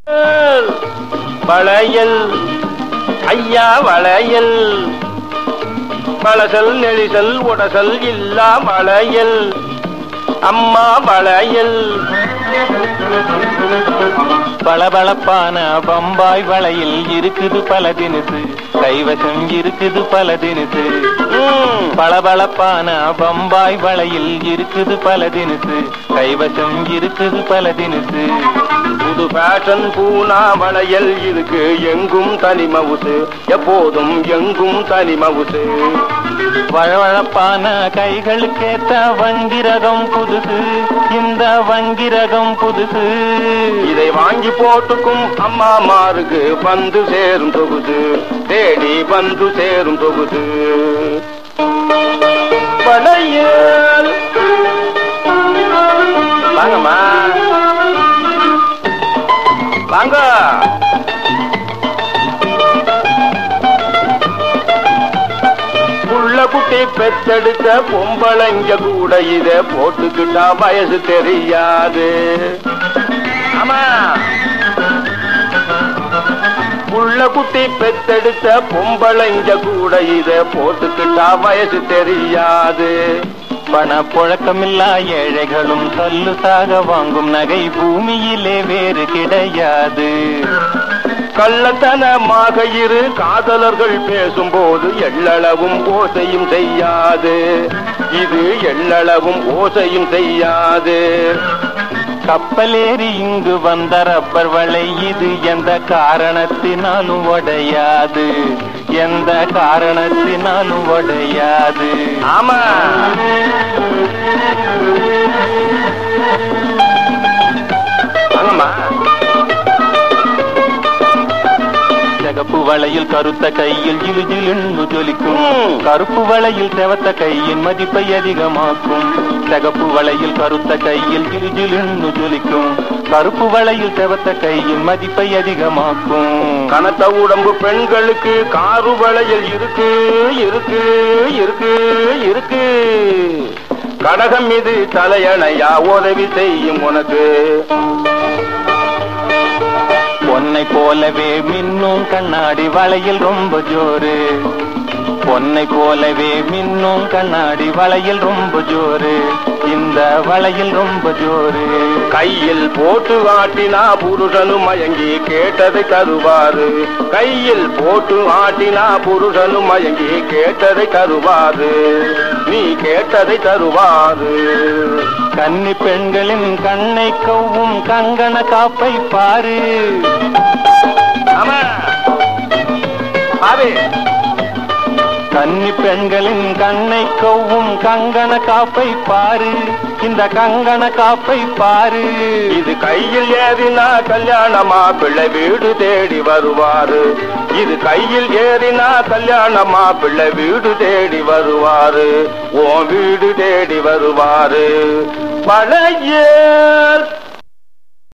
வளையல் ஐயா வளையல் பழசல் நெளிசல் உடசல் இல்லா வளையல் அம்மா வளையல் பளபளப்பான பம்பாய் வளையில் இருக்குது பல தினுசு கைவசம் இருக்குது பல தினுசு ம், பளபளப்பான பம்பாய் வளையில் இருக்குது பல தினுசு கைவசம் இருக்குது பல தினுசு புது ஃபேஷன் பூனா வளையல் இருக்கு எங்கும் தனி மவுசு எப்போதும் எங்கும் தனி மவுசு வழவழப்பான கைகளுக்கேத்த வங்கிரகம் புதுசு இந்த வங்கிரகம் புதுசு இதை வாங்கி போட்டுக்கும் அம்மா மாருக்கு வந்து சேரும் தொகுது தேடி வந்து சேரும் தொகுது வளையல் வாங்கம்மா வாங்க புள்ள குட்டி பெத்தெடுத்த பொம்பளைங்க கூட இத போட்டுக்கிட்டா வயசு தெரியாது ஆமா புள்ள குட்டி பெத்தெடுத்த பொம்பளைங்க கூட இத போட்டுக்கிட்டா வயசு தெரியாது பண புழக்கமில்லா ஏழைகளும் கல்லு சாக வாங்கும் நகை பூமியிலே வேறு கிடையாது கள்ளத்தனமாக இரு காதலர்கள் பேசும்போது எள்ளளவும் ஓசையும் செய்யாது இது எள்ளளவும் ஓசையும் செய்யாது கப்பலேறி இங்கு வந்த ரப்பர் வளை இது எந்த காரணத்தினாலும் உடையாது எந்த காரணத்தினாலும் உடையாது ஆமா வாங்கம்மா சிகப்பு வளையில் கருத்த கையில் ஜிலு ஜிலுன்னு ஜொலிக்கும் ம். கருப்பு வளையில் செவத்த கையின் மதிப்பை அதிகமாக்கும் சிகப்பு வளையில் கருத்த கையில் ஜிலு ஜிலுன்னு ஜொலிக்கும் கருப்பு வளையில் செவத்த கையின் மதிப்பை அதிகமாக்கும் கனத்த உடம்பு பெண்களுக்கு காரு வளையல் இருக்கு இருக்கு இருக்கு இருக்கு கடகம் இது தலையணையா உதவி செய்யும் உனக்கு பொன்னை போலவே மின்னும் கண்ணாடி வளையில் ரொம்ப ஜோரு பொன்னை போலவே மின்னும் கண்ணாடி வளையில் ரொம்ப ஜோரு இந்த வளையில் ரொம்ப ஜோரு கையில் போட்டு ஆட்டினா புருஷனும் மயங்கி கேட்டதை தருவாரு கையில் போட்டு ஆட்டினா புருஷனும் மயங்கி கேட்டதை தருவாரு நீ கேட்டதை தருவாரு கன்னி பெண்களின் கண்ணை கவ்வும் கங்கண காப்பை பாரு ஆமா ஆவே கன்னி பெண்களின் கண்ணை கவ்வும் கங்கண காப்பை பாரு இந்த கங்கண காப்பை பாரு இது கையில் ஏறினா கல்யாணமா பிள்ளை வீடு தேடி வருவாரு இது கையில் ஏறினா கல்யாணமா பிள்ளை வீடு தேடி வருவாரு ஓ வீடு தேடி வருவாரு பழைய